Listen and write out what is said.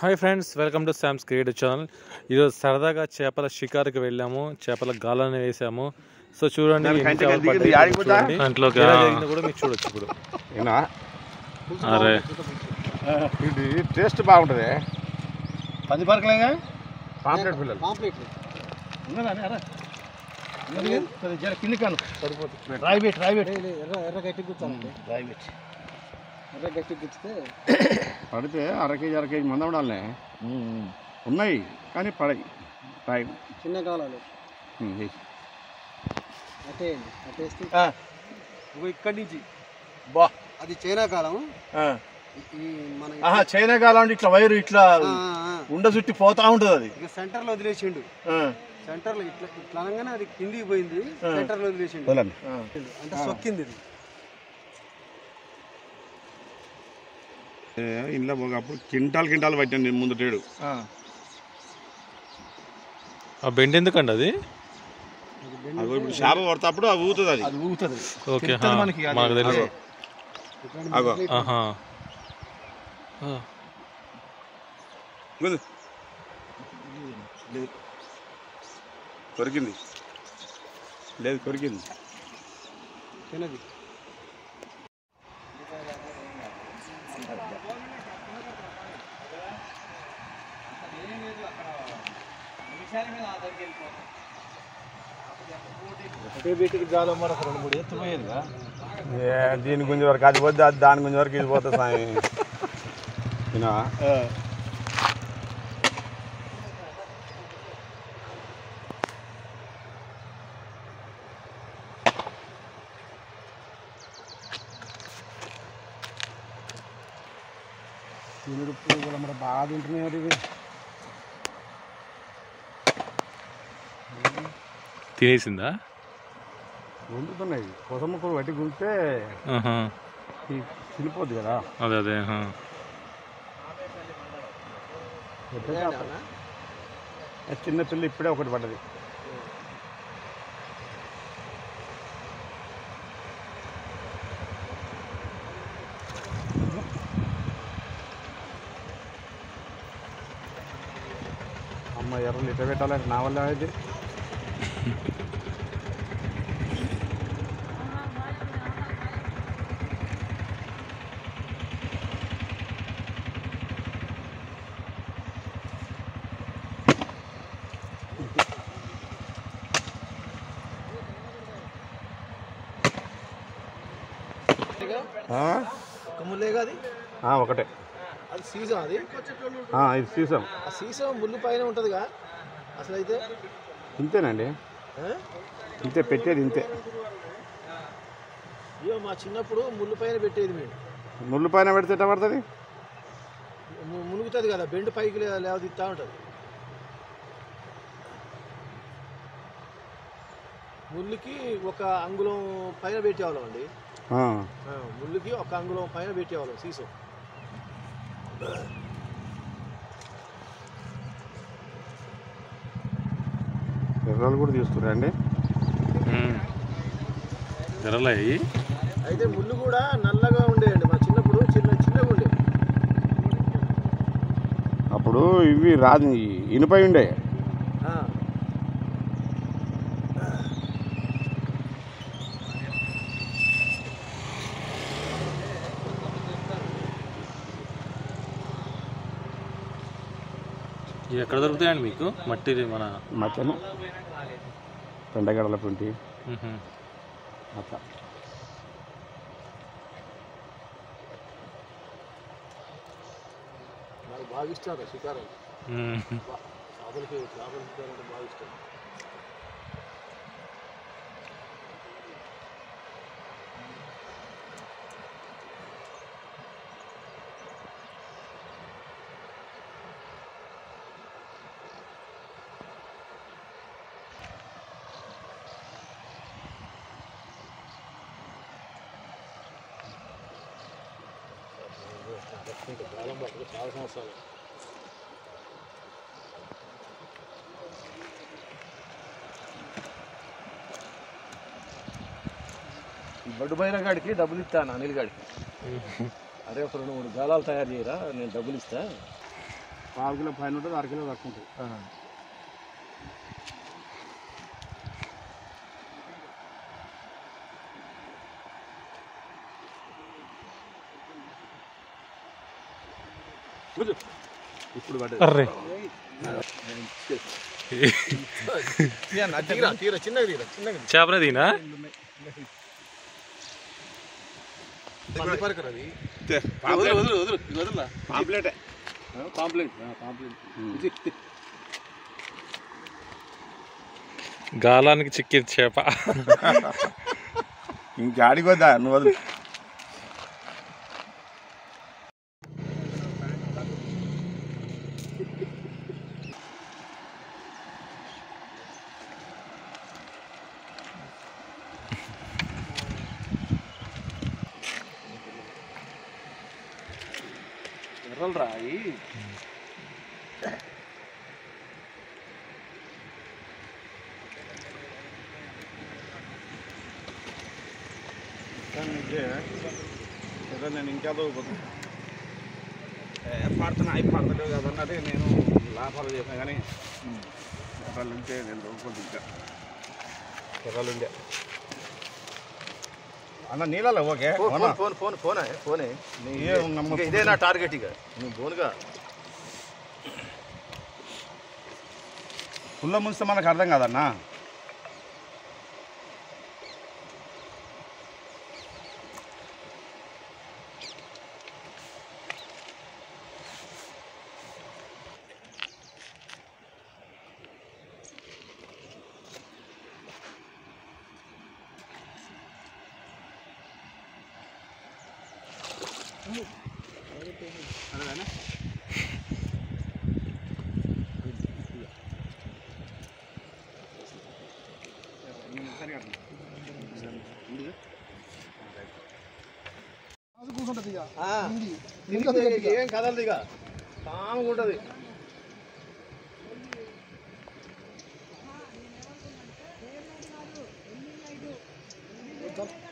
Hi friends welcome to Sam's creative channel ఈరోజు సరదాగా చేపల షికారుకి వెళ్ళాము చేపల గాలని వేసాము సో చూడండి దాని ఎన్ని కంటే చేపలు దిగింది, పడ్డాయి ఆడికి ఇప్పుడు పోతా? చూడండి. దాంట్లోకి ఎలా జరిగిందో కూడా మీకు చూడొచ్చు ఇప్పుడు ఏనా అరే ఇది టేస్ట్ బాగుంటుంది పది పరకలేగా పాంప్లెట్ పిల్లలు పాంప్లెట్లు ఉన్నదా అరా ఉన్నది కొద్దిగా జర కింది కాను సరిపోతుంది రాయి పెట్టి రాయి పెట్టి ఎర్ర ఎర్ర గట్టి కూర్చోండి రాయి పెట్టి ఎర్ర గట్టి కూర్చితే పడితే అర కేజీ అర కేజీ మంది ఉండాలి ఉన్నాయి కానీ పడయి రాయి చిన్న కాలాలు ఉమ్, ఏయ్. అటే అటేస్తే ఇక్కడి నుంచి బా అది చైనా కాలం ఈ మన ఆహా చైనా కాలం ఇట్లా వైరు ఇట్లా ఆ, ఆ. ఉండ చుట్టి పోతా ఉంటది అది ఇక సెంటర్లో వదిలేసిండు ఆ, సెంటర్లో ఇట్లా ఇట్లా అనగానే అది కిందికి పోయింది సెంటర్లో వదిలేసిండు వదలండి ఆ. అంటే సొక్కింది ఇది ఏ, ఇంట్లో ఒక అప్పుడు కింటాలు కింటాలు పట్టాను నేను ముందు టేడు ఆ. ఆ బెండ్ ఎందుకండి అది అగో ఇప్పుడు చేప పడతాప్పుడు అది ఊగుతుంది అది అది ఊగుతుంది ఓకే తెలుస్తుంది మనకి అది. మనకు తెలుసు అగో ఆహా ఆ, ముందు. లేదు కొరికింది లేదు కొరికింది చిన్నది అటే బీటికి జాలం మనకు రెండు మూడు ఎత్తు పోయేదిగా ఏ, దీని గుంజి వరకు అది పోద్ది అది దాని గుంజి వరకు ఇది పోతుంది సాయి వినా తినుడు పురుగులు మరి బాగా తింటున్నాయి మరి ఇవి తినేసిందా గుంజుతున్నాయి కొసమ్మ కూడా పట్టి గుంజితే ఆహా తినిపోద్ది కదా అదే అదే ఆహా. చిన్న పిల్ల ఇప్పుడే ఒకటి పడ్డది అమ్మ ఎర్రలు ఇట్ట పెట్టాలంటే నా వల్ల అయితే ఆ? ఒక ముల్లేగా అది ఆ, ఒకటే అది సీసం అది ఆ, ఇది సీసం ఆ సీసం ముళ్ళు పైన ఉంటుందిగా అసలు అయితే ఇంతేనండి ఆ? ఇంతే పెట్టేది ఇంతే అయ్యో మా చిన్నప్పుడు ముళ్ళు పైన పెట్టేది మేము ముళ్ళు పైన పెడితే ఎట్ట పడుతుంది ము- మునుగుతుంది కదా బెండ్ పైకి లే- లేవదిస్తా ఉంటుంది ముళ్ళుకి ఒక అంగుళం పైన పెట్టేవాళ్ళం అండి ఆ. ఆ, ముళ్ళుకి ఒక అంగుళం పైన పెట్టేవాళ్ళం సీసం ఎర్రలు కూడా తీసుకురండి ఉమ్. ఎర్రలయ్యి అయితే ముళ్ళు కూడా నల్లగా ఉండేయండి మా చిన్నప్పుడు చిన్న చిన్నగా ఉండే అప్పుడు ఇవి రాదు ఇనుపై ఉండే ఆ. ఇవి ఎక్కడ దొరుకుతాయండి మీకు మట్టి మన మధ్యన పెండగడల పుంటి ఉహు. అట్లా నాకు బాగా ఇష్టం అది షికారు ఉమ్. చేపలకి చేపల షికారు అంటే బాగా ఇష్టం కాలం పట్టుకు చాలా సంవత్సరాలు బడ్డు బైర గాడికి డబ్బులు ఇస్తాను అనిల్ గాడికి అరే ఒక రెండు మూడు గాలాలు తయారు చేయరా నేను డబ్బులు ఇస్తా పావు కిలో పైన ఉంటుంది అర కిలో తక్కువ ఉంటుంది ఇప్పుడు పడ్డది అర్రే తీరా తీరా చిన్నగా తీరా చిన్నగా చేపనే దీనా పంది పరకరు అది పాంప్లెట్ వదులు వదులు ఇది వదులా పాంప్లెటే పాంప్లెట్ పాంప్లెట్ గాలానికి చిక్కింది చేప ఇంకాడికి వద్దా నువ్వు వదులు ఎర్రలు రాయి నేను ఇంకా చదువుకోను పాడుతున్నా అయి పాడతలేవు కదన్నది నేను లాభాలు చేసిన కానీ ఎర్రలు ఉంటే నేను చదువుకుంటా ఇంకా ఎర్రలు ఉండే అన్న నీళ్ళలో okay phone phone phone phone ఫోనే ఏ నమ్మ- ఇదే నా టార్గెట్ ఇక నువ్వు ఫోన్గా పుల్ల ముంచితే మనకు అర్థం కాదన్నా ఏం కదలదు ఇక కామగా ఉంటుంది కొంచెం